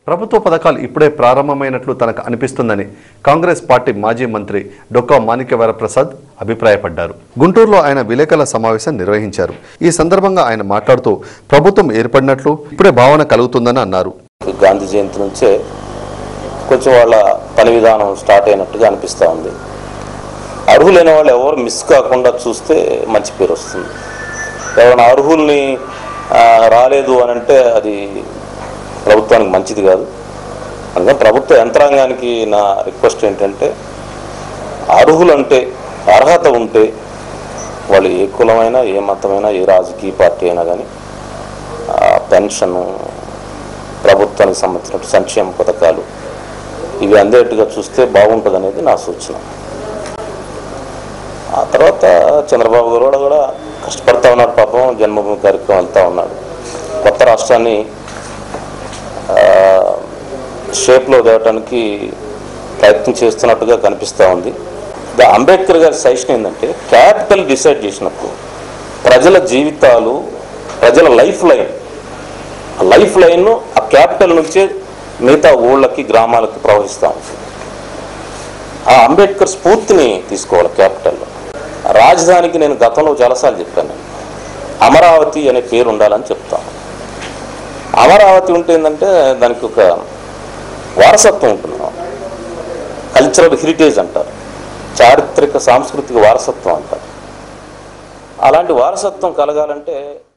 ప్రభుత్వ పథకాలు ఇప్పుడే ప్రారంభమైనట్లు తనకు అనిపిస్తుందని కాంగ్రెస్ పార్టీ మాజీ మంత్రి డొక్కా మాణిక్యవర ప్రసాద్ అభిప్రాయపడ్డారు గుంటూరులో ఆయన విలేకరుల సమావేశం నిర్వహించారు ఈ సందర్భంగా ఆయన మాట్లాడుతూ ప్రభుత్వం ఏర్పడినట్లు ఇప్పుడే భావన కలుగుతుందని అన్నారు గాంధీ జయంతి నుంచే కొంచెం వాళ్ళ పని విధానం స్టార్ట్ అయినట్టుగా అనిపిస్తూ ఉంది అర్హులైన వాళ్ళు ఎవరు మిస్ కాకుండా చూస్తే మంచి పేరు వస్తుంది ఎవరైనా అర్హుల్ని ఆ, రాలేదు అని అంటే అది ప్రభుత్వానికి మంచిది కాదు అందుకని ప్రభుత్వ యంత్రాంగానికి నా రిక్వెస్ట్ ఏంటంటే అర్హులంటే అర్హత ఉంటే వాళ్ళు ఏ కులమైనా ఏ మతమైనా ఏ రాజకీయ పార్టీ అయినా కానీ పెన్షను ప్రభుత్వానికి సంబంధించిన సంక్షేమ పథకాలు ఇవి అందేట్టుగా చూస్తే బాగుంటుంది అనేది నా సూచన ఆ తర్వాత చంద్రబాబు గారు కూడా కూడా కష్టపడతా ఉన్నాడు పాపం జన్మభూమి కార్యక్రమం వెళ్తా ఉన్నాడు కొత్త రాష్ట్రాన్ని షేప్లో తేవటానికి ప్రయత్నం చేస్తున్నట్టుగా కనిపిస్తూ ఉంది ద అంబేద్కర్ గారి సజెషన్ ఏంటంటే క్యాపిటల్ డిసైడ్ చేసినప్పుడు ప్రజల జీవితాలు ప్రజల లైఫ్ లైన్ ఆ లైఫ్ లైన్ ఆ క్యాపిటల్ నుంచే మిగతా ఊళ్ళకి గ్రామాలకి ప్రవహిస్తూ ఉంటుంది ఆ అంబేద్కర్ స్ఫూర్తిని తీసుకోవాలి క్యాపిటల్లో రాజధానికి నేను గతంలో చాలాసార్లు చెప్పాను నేను అమరావతి అనే పేరు ఉండాలని చెప్తాను అమరావతి ఉంటే ఏంటంటే దానికి ఒక వారసత్వం ఉంటుంది కల్చరల్ హెరిటేజ్ అంటారు చారిత్రక సాంస్కృతిక వారసత్వం అంటారు అలాంటి వారసత్వం కలగాలంటే